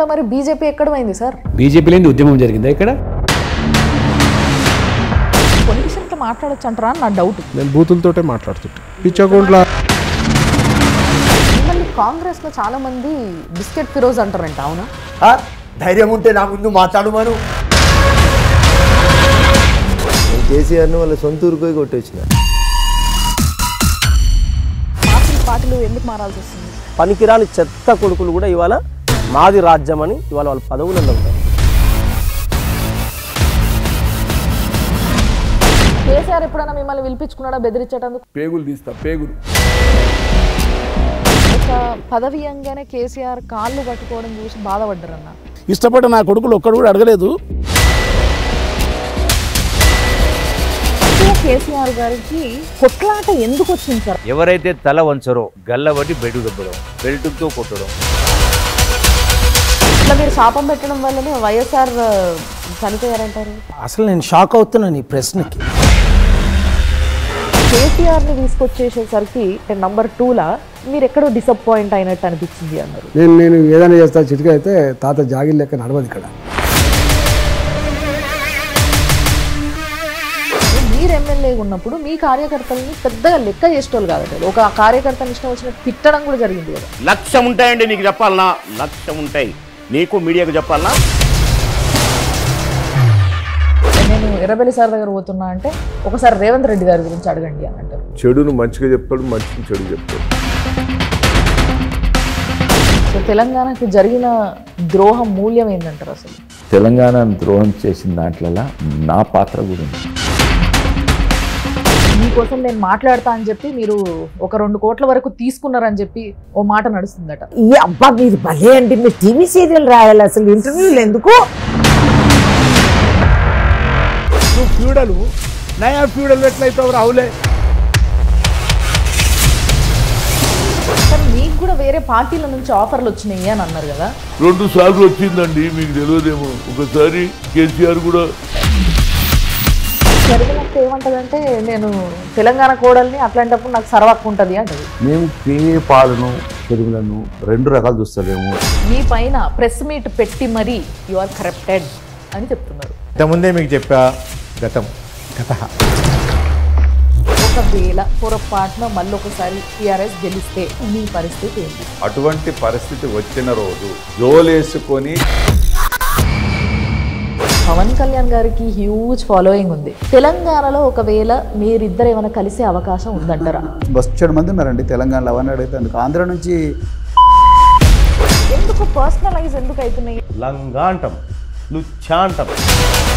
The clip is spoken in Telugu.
తెలంగాణలో మరి బీజేపీ ఎక్కడ పోయింది సార్ బీజేపీ లేని ఉద్యమం జరిగిందా ఇక్కడ పొలిటిషియన్తో మాట్లాడొచ్చు అంటారా అని నా డౌట్ నేను బూతులతోటే మాట్లాడుతుంటా పిచ్చకుండా మిమ్మల్ని కాంగ్రెస్లో చాలా మంది బిస్కెట్ ఫిరోజ్ అంటారంట అవునా ఆ? ధైర్యం ఉంటే నా ముందు మాట్లాడమను నేను కేసీఆర్ని వాళ్ళ సొంత ఊరికి పోయి కొట్టొచ్చిన పార్టీలు పార్టీలు ఎందుకు మారాల్సి వస్తుంది పనికిరాని చెత్త కొడుకులు కూడా ఇవాళ మాది రాజ్యం అని ఇవాళ వాళ్ళ పదవులలో ఉన్నారు కేసీఆర్ ఎప్పుడైనా మిమ్మల్ని పిలిపించుకున్నాడా బెదిరించేటందుకు పేగులు తీస్తా పేగులు ఒక పదవి అంగానే కేసీఆర్ కాళ్ళు పట్టుకోవడం చూసి బాధపడ్డారన్న ఇష్టపడ్డ నా కొడుకులు ఒక్కడు కూడా అడగలేదు అసలు కేసీఆర్ గారికి కొట్లాట ఎందుకు వచ్చింది సార్ ఎవరైతే తల వంచరో గల్లబట్టి బెడు దెబ్బడం బెల్టుతో కొట్టడం ఇట్లా మీరు శాపం పెట్టడం వల్లనే వైఎస్ఆర్ చనిపోయారంటారు అసలు నేను షాక్ అవుతున్నాను ఈ ప్రశ్నకి కేసీఆర్ ని తీసుకొచ్చేసేసరికి నంబర్ టూలా మీరు ఎక్కడో డిసప్పాయింట్ అయినట్టు అనిపించింది అన్నారు నేను నేను ఏదైనా చేస్తా చిటిక అయితే తాత జాగిల్ లెక్క నడవదు ఇక్కడ మీరు ఎమ్మెల్యేగా ఉన్నప్పుడు మీ కార్యకర్తల్ని పెద్దగా లెక్క చేసేటోళ్ళు కాదు ఒక కార్యకర్తని ఇష్టం వచ్చిన తిట్టడం కూడా జరిగింది కదా లక్ష్యం ఉంటాయండి నీకు చెప్పాలనా లక్ష్యం ఉంటాయి నీకు మీడియాకు చెప్పాలనా నేను ఎర్రబెల్లి సార్ దగ్గర పోతున్నా అంటే ఒకసారి రేవంత్ రెడ్డి గారి గురించి అడగండి అని అంటారు చెడును మంచిగా చెప్తాడు మంచిని చెడు చెప్తాడు సో తెలంగాణకి జరిగిన ద్రోహం మూల్యం ఏంటంటారు అసలు తెలంగాణ ద్రోహం చేసిన దాంట్లో నా పాత్ర కూడా ఉంది మీకోసం నేను మాట్లాడతా అని చెప్పి మీరు ఒక రెండు కోట్ల వరకు తీసుకున్నారని చెప్పి ఓ మాట నడుస్తుందట ఈ అబ్బా మీరు భలే అండి మీరు టీవీ సీరియల్ రాయాలి అసలు ఇంటర్వ్యూలు ఎందుకు నువ్వు ఫ్యూడలు నయా ఫ్యూడల్ ఎట్లయితావు రావులే కానీ మీకు కూడా వేరే పార్టీల నుంచి ఆఫర్లు వచ్చినాయి అని అన్నారు కదా రెండు సార్లు వచ్చిందండి మీకు తెలియదేమో ఒకసారి కేసీఆర్ కూడా జరిగినట్టు ఏమంటదంటే నేను తెలంగాణ కోడల్ని అట్లాంటప్పుడు నాకు సర్వక్కు ఉంటుంది అంటది మేము పేయ పాలను చెరువులను రెండు రకాలు చూస్తలేము మీ పైన ప్రెస్ మీట్ పెట్టి మరీ యు ఆర్ కరప్టెడ్ అని చెప్తున్నారు ఇంతకుముందే మీకు చెప్పా గతం గత ఒకవేళ పొరపాటున మళ్ళీ ఒకసారి టీఆర్ఎస్ గెలిస్తే మీ పరిస్థితి ఏంటి అటువంటి పరిస్థితి వచ్చిన రోజు జోలేసుకొని పవన్ కళ్యాణ్ గారికి హ్యూజ్ ఫాలోయింగ్ ఉంది తెలంగాణలో ఒకవేళ మీరిద్దరు ఏమైనా కలిసే అవకాశం ఉందంటారా బస్చడు మంది ఉన్నారండి తెలంగాణలో అవన్నీ అడిగితే అందుకు ఆంధ్ర నుంచి ఎందుకు పర్సనలైజ్ ఎందుకు అవుతున్నాయి లంగా అంటాం లుచ్చా అంటాం